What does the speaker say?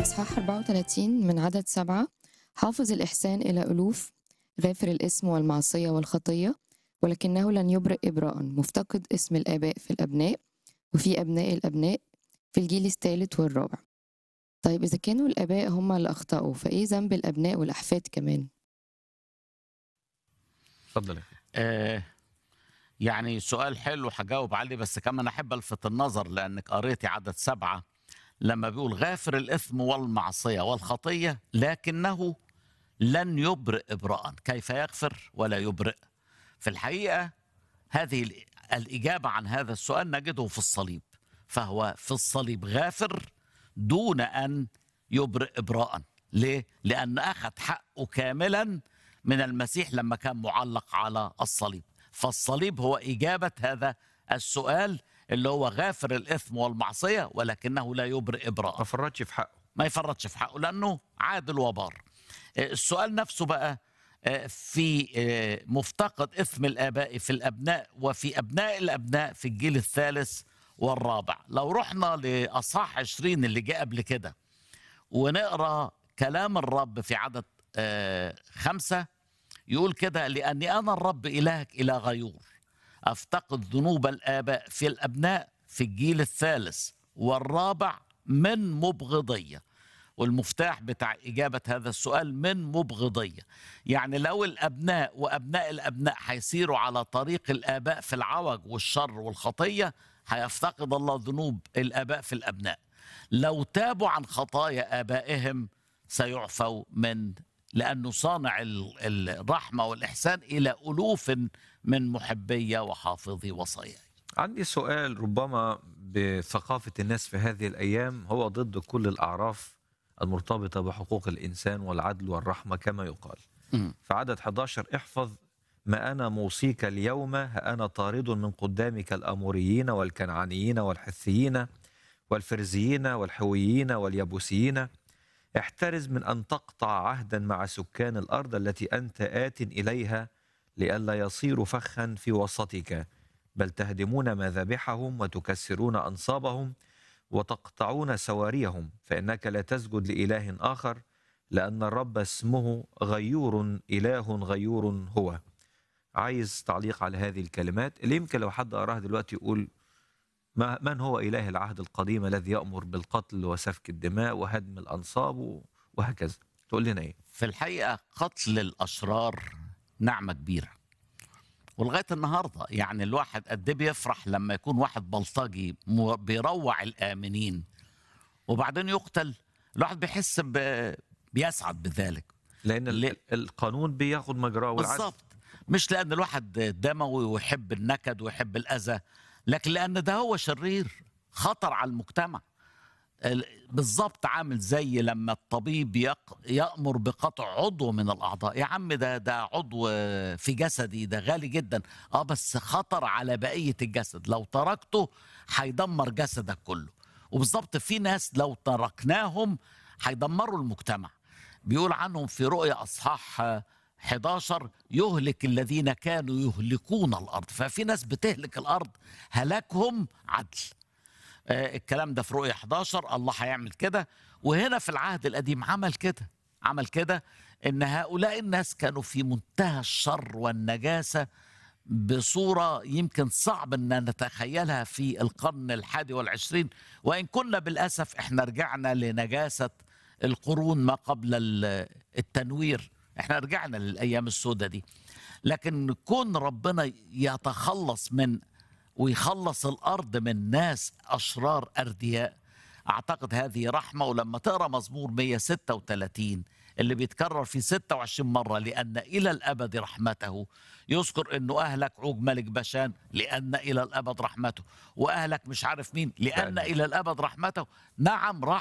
إصحاح 34 من عدد سبعة حافظ الإحسان إلى ألوف غافر الإثم والمعصية والخطية ولكنه لن يبرئ إبراء مفتقد اسم الآباء في الأبناء وفي أبناء الأبناء في الجيل الثالث والرابع طيب إذا كانوا الآباء هم اللي أخطأوا فإيه ذنب الأبناء والأحفاد كمان؟ اتفضل يا أخي. آه يعني سؤال حلو هجاوب عليه بس كمان احب الفت النظر لانك قريتي عدد سبعه لما بيقول غافر الاثم والمعصيه والخطيه لكنه لن يبرئ ابراء كيف يغفر ولا يبرئ في الحقيقه هذه ال- الاجابه عن هذا السؤال نجده في الصليب فهو في الصليب غافر دون ان يبرئ ابراء ليه لان اخذ حقه كاملا من المسيح لما كان معلق على الصليب فالصليب هو إجابة هذا السؤال اللي هو غافر الإثم والمعصية ولكنه لا يبرئ ما إبراء فرطش في حقه ما يفرطش في حقه لأنه عادل وبار آه، السؤال نفسه بقى آه، في آه، مفتقد إثم الآباء في الأبناء وفي أبناء الأبناء في الجيل الثالث والرابع لو رحنا لأصحاح 20 اللي جاء قبل كده ونقرأ كلام الرب في عدد آه، خمسة يقول كده لأني أنا الرب إلهك إلى غيور أفتقد ذنوب الآباء في الأبناء في الجيل الثالث والرابع من مبغضية والمفتاح بتاع إجابة هذا السؤال من مبغضية يعني لو الأبناء وأبناء الأبناء هيسيروا على طريق الآباء في العوج والشر والخطية هيفتقد الله ذنوب الآباء في الأبناء لو تابوا عن خطايا آبائهم سيعفوا من لأنه صانع ال- الرحمة والإحسان إلى ألوف من محبية وحافظي وصاياي عندي سؤال ربما بثقافة الناس في هذه الأيام هو ضد كل الأعراف المرتبطة بحقوق الإنسان والعدل والرحمة كما يقال مم. في عدد 11 احفظ ما أنا موصيك اليوم ها أنا طارد من قدامك الأموريين والكنعانيين والحثيين والفرزيين والحويين واليبوسيين احترز من أن تقطع عهدا مع سكان الأرض التي أنت آت إليها لئلا يصيروا فخا في وسطك بل تهدمون مذابحهم وتكسرون أنصابهم وتقطعون سواريهم فإنك لا تسجد لإله آخر لأن الرب اسمه غيور إله غيور هو عايز تعليق على هذه الكلمات اللي يمكن لو حد قراها دلوقتي يقول ما من هو إله العهد القديم الذي يأمر بالقتل وسفك الدماء وهدم الأنصاب وهكذا تقول لنا إيه في الحقيقة قتل الأشرار نعمة كبيرة ولغاية النهاردة يعني الواحد قد إيه بيفرح لما يكون واحد بلطجي مو- بيروع الآمنين وبعدين يقتل الواحد بيحس ب... بيسعد بذلك لأن ال- ليه؟ القانون بياخد مجراه والعدل بالظبط مش لأن الواحد دموي ويحب النكد ويحب الأذى لكن لأن ده هو شرير خطر على المجتمع ال- بالظبط عامل زي لما الطبيب يق... يأمر بقطع عضو من الأعضاء يا عم ده ده عضو في جسدي ده غالي جدا اه بس خطر على بقية الجسد لو تركته هيدمر جسدك كله وبالظبط في ناس لو تركناهم هيدمروا المجتمع بيقول عنهم في رؤيا أصحاح آه، 11 يهلك الذين كانوا يهلكون الأرض ففي ناس بتهلك الأرض هلاكهم عدل آه، الكلام ده في رؤيا 11 الله هيعمل كده وهنا في العهد القديم عمل كده عمل كده ان هؤلاء الناس كانوا في منتهى الشر والنجاسه بصوره يمكن صعب ان نتخيلها في القرن الحادي والعشرين وان كنا بالاسف احنا رجعنا لنجاسه القرون ما قبل ال- التنوير احنا رجعنا للايام السوداء دي لكن كون ربنا يتخلص من ويخلص الارض من ناس اشرار اردياء اعتقد هذه رحمه ولما تقرا مزمور 136 اللي بيتكرر في 26 مره لان الى الابد رحمته يذكر انه اهلك عوج ملك بشان لان الى الابد رحمته واهلك مش عارف مين لان لأن- الى الابد رحمته نعم رحمه